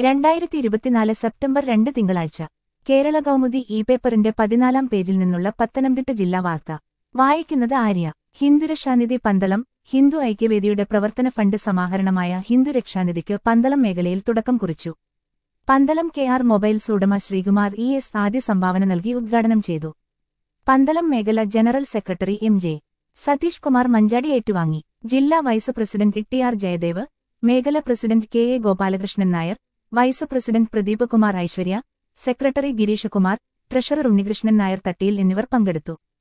രണ്ടായിരത്തി ഇരുപത്തിനാല് സെപ്റ്റംബർ രണ്ട് തിങ്കളാഴ്ച കേരള കൗമുദി ഇ പേപ്പറിന്റെ പതിനാലാം പേജിൽ നിന്നുള്ള പത്തനംതിട്ട ജില്ലാ വാർത്ത വായിക്കുന്നത് ആര്യ ഹിന്ദുരക്ഷാനിധി പന്തളം ഹിന്ദു ഐക്യവേദിയുടെ പ്രവർത്തന ഫണ്ട് സമാഹരണമായ ഹിന്ദുരക്ഷാനിധിക്ക് പന്തളം മേഖലയിൽ തുടക്കം കുറിച്ചു പന്തളം കെ ആർ മൊബൈൽസ് ഉടമ ശ്രീകുമാർ ഇ എസ് ആദ്യ സംഭാവന നൽകി ഉദ്ഘാടനം ചെയ്തു പന്തളം മേഖല general secretary M J Satheesh Kumar Manchadi ഏറ്റുവാങ്ങി ജില്ലാ vice president T R Jayadev മേഖല president K A Gopalakrishnan Nair vice president Pradeep Kumar Aishwarya secretary Girish Kumar treasurer Unnikrishnan Nair Thattayil എന്നിവർ പങ്കെടുത്തു